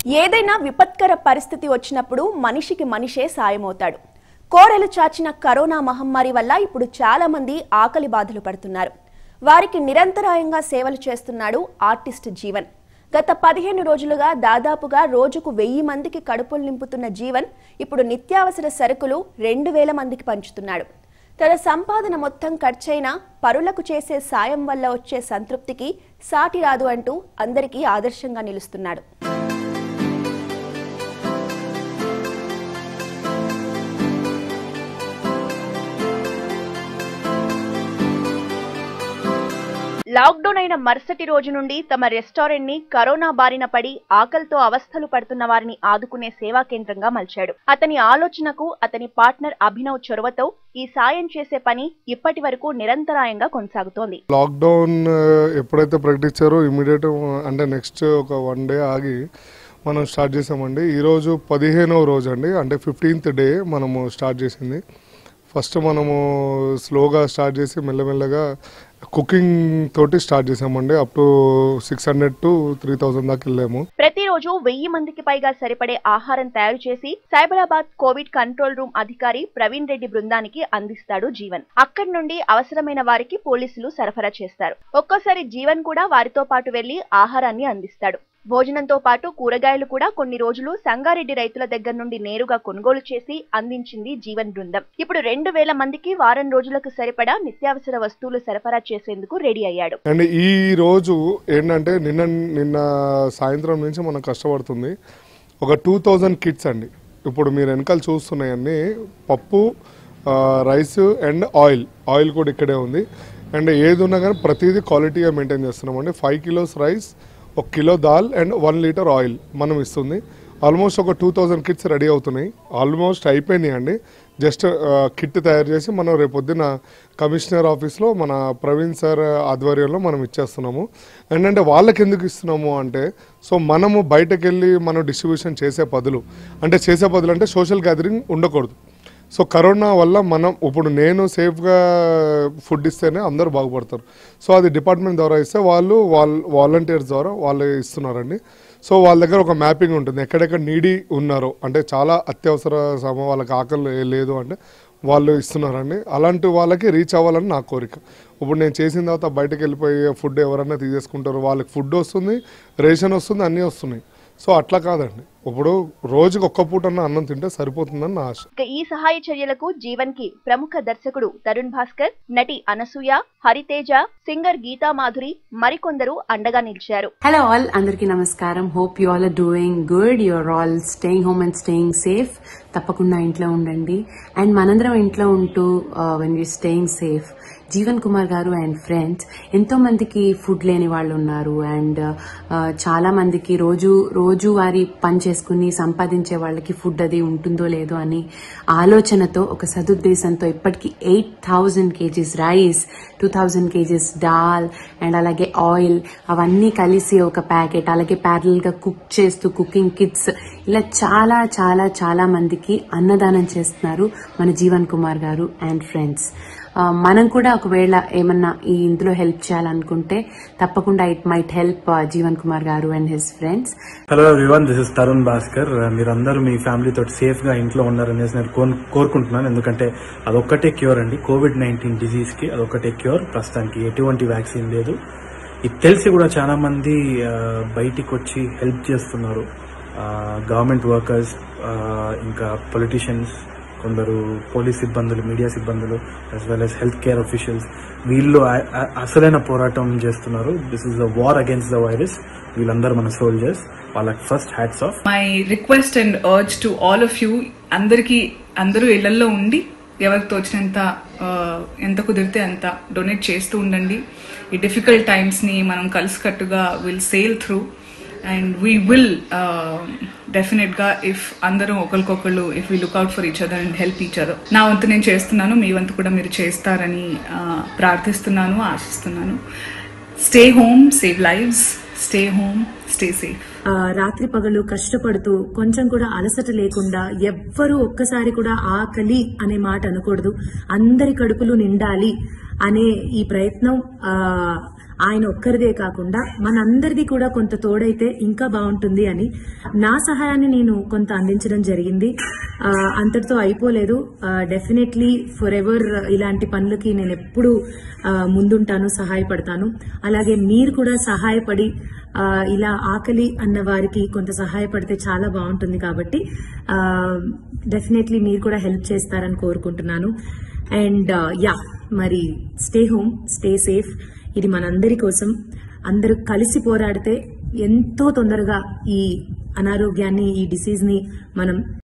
ఏదైనా విపత్కర పరిస్థితి వచ్చినప్పుడు మనిషికి మనిషే సాయమవుతాడు కోరెలు చాచిన కరోనా మహమ్మారి వల్ల ఇప్పుడు చాలా మంది ఆకలి బాధలు పడుతున్నారు వారికి నిరంతరాయంగా సేవలు చేస్తున్నాడు ఆర్టిస్ట్ జీవన్ గత పదిహేను రోజులుగా దాదాపుగా రోజుకు వెయ్యి మందికి కడుపులు నింపుతున్న జీవన్ ఇప్పుడు నిత్యావసర సరుకులు రెండు వేల మందికి పంచుతున్నాడు తన సంపాదన మొత్తం ఖర్చైనా పరులకు చేసే సాయం వల్ల వచ్చే సంతృప్తికి సాటి రాదు అంటూ అందరికీ ఆదర్శంగా నిలుస్తున్నాడు లాక్డౌన్ అయిన మరుసటి రోజు నుండి తమ రెస్టారెంట్ ని కరోనా బారిన పడి ఆకలితో అవస్థలు పడుతున్న వారిని ఆదుకునే సేవా కేంద్రంగా మలిచాడు అతని ఆలోచనకు అతని పార్ట్నర్ అభినవ్ చొరవతో ఈ సాయం చేసే పని ఇప్పటి వరకు నిరంతరాయంగా కొనసాగుతోంది లాక్డౌన్ ఆ, ఎప్పుడైతే ప్రకటించారో ఇమీడియట్ అంటే నెక్స్ట్ ఒక వన్ డే ఆగి మనం స్టార్ట్ చేసామండి ఈరోజు పదిహేనవ రోజు అండి అంటే ఫిఫ్టీన్త్ డే మనము స్టార్ట్ చేసింది ఫస్ట్ మనము స్లోగా స్టార్ట్ చేసి మెల్లమెల్లగా కుకింగ్ తోటి స్టార్ట్ చేసామండి up to six hundred to three thousand దాకా వెళ్ళాము ప్రతిరోజు వెయ్యి మందికి పైగా సరిపడే ఆహారం తయారు చేసి సైబరాబాద్ కోవిడ్ కంట్రోల్ రూమ్ అధికారి ప్రవీణ్ రెడ్డి బృందానికి అందిస్తాడు జీవన్ అక్కడి నుండి అవసరమైన వారికి పోలీసులు సరఫరా చేస్తారు ఒక్కోసారి జీవన్ కూడా వారితో పాటు వెళ్లి ఆహారాన్ని అందిస్తాడు భోజనంతో పాటు కూరగాయలు కూడా కొన్ని రోజులు సంగారెడ్డి రైతుల దగ్గర నుండి నేరుగా కొనుగోలు చేసి అందించింది జీవన్ బృందం ఇప్పుడు రెండు వేల మందికి వారం రోజులకు సరిపడా నిత్యావసర వస్తువులు సరఫరా చేసేందుకు రెడీ అయ్యాడు అండ్ ఈ రోజు ఏంటంటే నిన్న నిన్న సాయంత్రం నుంచి మనం కష్టపడుతుంది ఒక టూ థౌజండ్ కిట్స్ అండి ఇప్పుడు మీరు వెనకాల చూస్తున్నాయన్నీ పప్పు ఆ, రైస్ అండ్ ఆయిల్ ఆయిల్ కూడా ఇక్కడే ఉంది అండ్ ఏది ఉన్నా కానీ ప్రతిదీ క్వాలిటీగా మెయింటైన్ చేస్తున్నాం అండి ఫైవ్ కిలోస్ రైస్ ఒక kilo dal and one litre oil మనం ఇస్తుంది ఆల్మోస్ట్ ఒక టూ థౌజండ్ కిట్స్ రెడీ అవుతున్నాయి ఆల్మోస్ట్ అయిపోయినాయి అండి జస్ట్ కిట్ తయారు చేసి మనం రేపు పొద్దున్న కమిషనర్ ఆఫీస్లో మన ప్రవీణ్ సార్ ఆధ్వర్యంలో మనం ఇచ్చేస్తున్నాము అండ్ అంటే వాళ్ళకి ఎందుకు ఇస్తున్నాము అంటే సో మనము బయటకు వెళ్ళి మనం డిస్ట్రిబ్యూషన్ చేసే బదులు అంటే చేసే బదులు అంటే సోషల్ గ్యాదరింగ్ ఉండకూడదు సో కరోనా వల్ల మనం ఇప్పుడు నేను సేఫ్గా ఫుడ్ ఇస్తేనే అందరూ బాగుపడతారు సో అది డిపార్ట్మెంట్ ద్వారా ఇస్తే వాళ్ళు వాళ్ళ వాలంటీర్స్ ద్వారా వాళ్ళు ఇస్తున్నారండి సో వాళ్ళ దగ్గర ఒక మ్యాపింగ్ ఉంటుంది ఎక్కడెక్కడ నీడీ ఉన్నారో అంటే చాలా అత్యవసర సమ వాళ్ళకి ఆకలి లేదు అంటే వాళ్ళు ఇస్తున్నారండి అలాంటి వాళ్ళకి రీచ్ అవ్వాలని నా కోరిక ఇప్పుడు నేను చేసిన తర్వాత బయటకు వెళ్ళిపోయే ఫుడ్ ఎవరైనా తీసేసుకుంటారు వాళ్ళకి ఫుడ్ వస్తుంది రేషన్ వస్తుంది అన్నీ వస్తున్నాయి సో అట్లా కాదండి ఇప్పుడు రోజుకి ఒక్క పూటన్న అన్నం తింటే సరిపోతుందని నా ఆశ ఇక ఈ సహాయ చర్యలకు జీవన్ కి ప్రముఖ దర్శకుడు తరుణ్ భాస్కర్ నటి అనసూయ హరితేజ సింగర్ గీతా మాధురి మరికొందరు అండగా నిలిచారు హలో ఆల్ అందరికీ నమస్కారం hope you all are doing good you are all staying home and staying safe తప్పకుండా ఇంట్లో ఉండండి అండ్ మనందరం ఇంట్లో ఉంటూ when you staying safe Jeevan Kumar garu and friends ఎంతో మందికి ఫుడ్ లేని వాళ్ళు ఉన్నారు అండ్ చాలా మందికి రోజు రోజు వారి పని చేసుకుని సంపాదించే వాళ్ళకి ఫుడ్ అది ఉంటుందో లేదో అని ఆలోచనతో ఒక సదుద్దేశంతో ఇప్పటికీ eight thousand kgs rice two thousand kgs dal and అలాగే ఆయిల్ అవన్నీ కలిసి ఒక ప్యాకెట్ అలాగే ప్యారల్ గా కుక్ చేస్తూ కుకింగ్ కిట్స్ ఇలా చాలా చాలా చాలా మందికి అన్నదానం చేస్తున్నారు మన జీవన్ కుమార్ గారు అండ్ ఫ్రెండ్స్ ఆ, మనం కూడా ఒకవేళ ఏమన్నా ఈ ఇందులో హెల్ప్ చేయాలనుకుంటే తప్పకుండా it might help Jeevan Kumar garu and his friends hello everyone this is Tarun Bhaskar మీరందరూ మీ ఫ్యామిలీ తోటి సేఫ్ గా ఇంట్లో ఉన్నారనేసి నేను కోన్- కోరుకుంటున్నాను ఎందుకంటే అదొక్కటే క్యూర్ అండి కోవిడ్ నైన్టీన్ డిజీజ్ కి అదొక్కటే క్యూర్ ప్రస్తుతానికి ఎటువంటి వ్యాక్సిన్ లేదు ఇది తెలిసి కూడా చాలా మంది ఆ, బయటికి వచ్చి హెల్ప్ చేస్తున్నారు గవర్నమెంట్ వర్కర్స్ ఇంకా పొలిటీషియన్స్ కొందరు పోలీస్ సిబ్బందులు మీడియా సిబ్బందులు as well as health care officials వీళ్ళు ఆ- ఆ- అసలైన పోరాటం చేస్తున్నారు this is the war against the virus వీళ్ళందరూ మన సోల్జర్స్ వాళ్ళకి first hats off my request and urge to all of you అందరికీ అందరూ ఇళ్లలో ఉండి ఎవరికి తోచినంత ఆ, ఎంత కుదిరితే అంత డొనేట్ చేస్తూ ఉండండి ఈ డిఫికల్ట్ టైమ్స్ ని మనం కలిసికట్టుగా will sail through and we will డెఫినెట్ గా ఇఫ్ అందరూ ఒకరికొకళ్ళు if we look out for each other and help each other నా వంతు నేను చేస్తున్నాను మీ వంతు కూడా మీరు చేస్తారని ఆ, ప్రార్థిస్తున్నాను ఆశిస్తున్నాను stay home save lives stay home stay safe ఆ, రాత్రి పగలు కష్టపడుతూ కొంచెం కూడా అలసట లేకుండా ఎవ్వరూ ఒక్కసారి కూడా ఆకలి అనే మాట అనకూడదు అందరి కడుపులు నిండాలి అనే ఈ ప్రయత్నం ఆ, ఆయన ఒక్కరిదే కాకుండా మనందరిది కూడా కొంత తోడైతే ఇంకా బాగుంటుంది అని నా సహాయాన్ని నేను కొంత అందించడం జరిగింది ఆ, అంతటితో అయిపోలేదు డెఫినెట్లీ ఫర్ ఎవర్ ఇలాంటి పనులకి నేను ఎప్పుడు ఆ, ముందుంటాను సహాయపడతాను అలాగే మీరు కూడా సహాయపడి ఆ, ఇలా ఆకలి అన్న వారికి కొంత సహాయపడితే చాలా బాగుంటుంది కాబట్టి డెఫినెట్లీ మీరు కూడా హెల్ప్ చేస్తారని కోరుకుంటున్నాను అండ్ యా మరి స్టే హోమ్ స్టే సేఫ్ ఇది మనందరి కోసం అందరూ కలిసి పోరాడితే ఎంతో తొందరగా ఈ అనారోగ్యాన్ని ఈ డిసీజ్ ని మనం